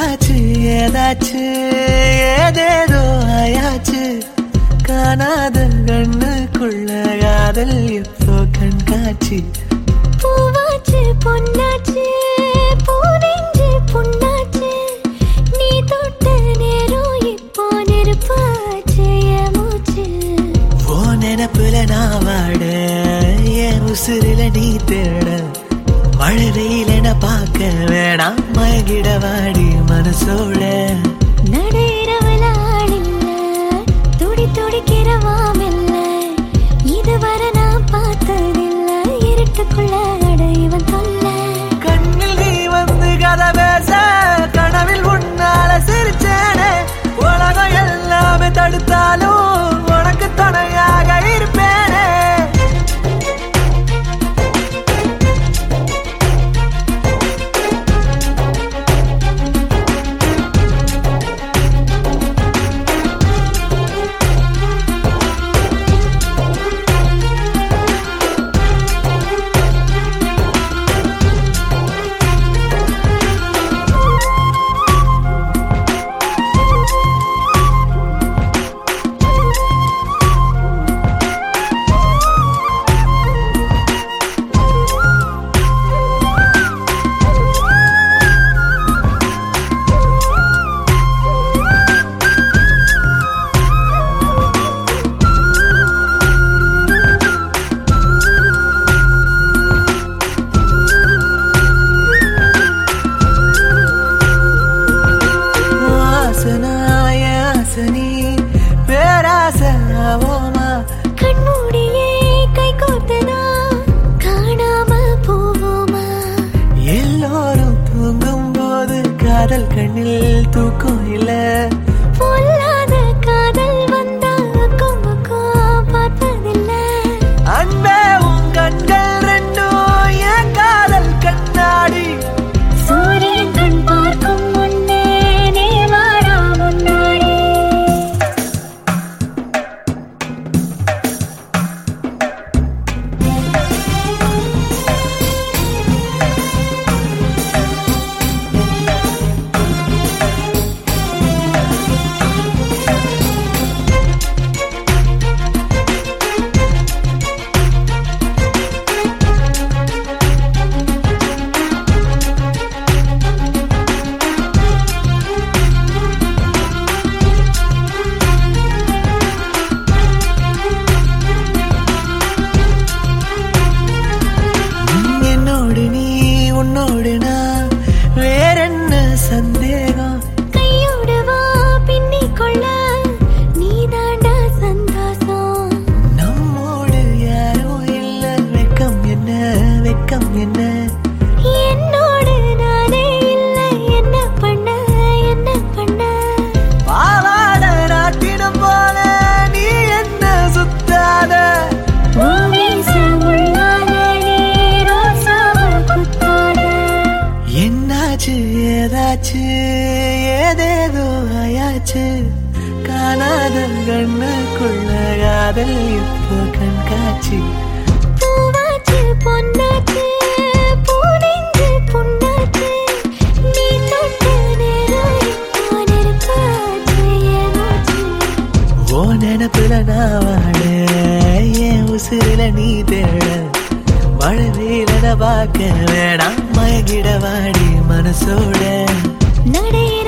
என்னாச்சு ஏதாச்சு ஏதேதோ ஆயாச்சு காணாத கண்ணுக்குள்ள காதல் இப்போ கண்காட்சி பூவாச்சு பொன்னாச்சு பூனெஞ்சு புண்ணாச்சு நீ தொட்ட நேரம் இப்போ நெருப்பாச்சு என் மூச்சு ஓ நினப்புல நான் வாட என் உசுரில நீ தேட மழை வெயில் என பார்க்க வேணாம் மயங்கிட வாடி மனசோட நடையிறவல ஆளில்ல துடி துடிக்கிற வாமில்ல இதுவரை நான் பார்த்ததில்ல இருட்டுக்குள்ள அடைவன் தொல்ல கண்ணில் நீ வந்து கதை பேச கனவில் உன்னால சிரிச்சேனே உலகம் எல்லாமே தடுத்தாலும் உனக்கு துணையாக இருப்பேனே வாசனாய ஆசனி பேராசனாவோமா கண்மூடியே கை கோத்தனா காணாம போவோமா எல்லோரும் தூங்கும் போது காதல் கண்ணில் தூக்கம் இல்ல பொல்லாத காதல் வந்தா அக்கம் பக்கம் பார்ப்பதில்ல அன்பே உன் கண்கள் ரெண்டும் என் காதல் கண்ணாடி சூரியன் கண் பார்க்கும் முன்னே நீ வாடா முன்னாடி என்னோடு நீ உன்னோடு நான் வேறென்ன சந்தேகம் கையோடு வா பின்னிக் கொள்ள நீ தாண்டா சந்தோஷம் நம்மோடு யாரும் இல்ல வெக்கம் என்ன வெக்கம் என்ன என்னோடு நானே இல்லை என்ன பண்ண என்ன பண்ண பாவாட நாட்டினம் போல நீ என்ன சுத்தாத பூமீச உள்ளால நீ ரோசாவ குத்தாத என்னாச்சு ஏதாச்சு ஏதேதோ ஆயாச்சு காணாத கண்ணுக்குள்ள காதல் இப்போ கண்காட்சி பூவாச்சு பொன்னாச்சு பூனெஞ்சு புண்ணாச்சு நீ தொட்ட நேரம் இப்போ நெருப்பாச்சு என் மூச்சு ஓ நினப்புல நான் வாட என் உசுரில நீ தேட மழை வெயிலன பார்க்க வேணாம் மயங்கிட வாடி மனசோட நடைய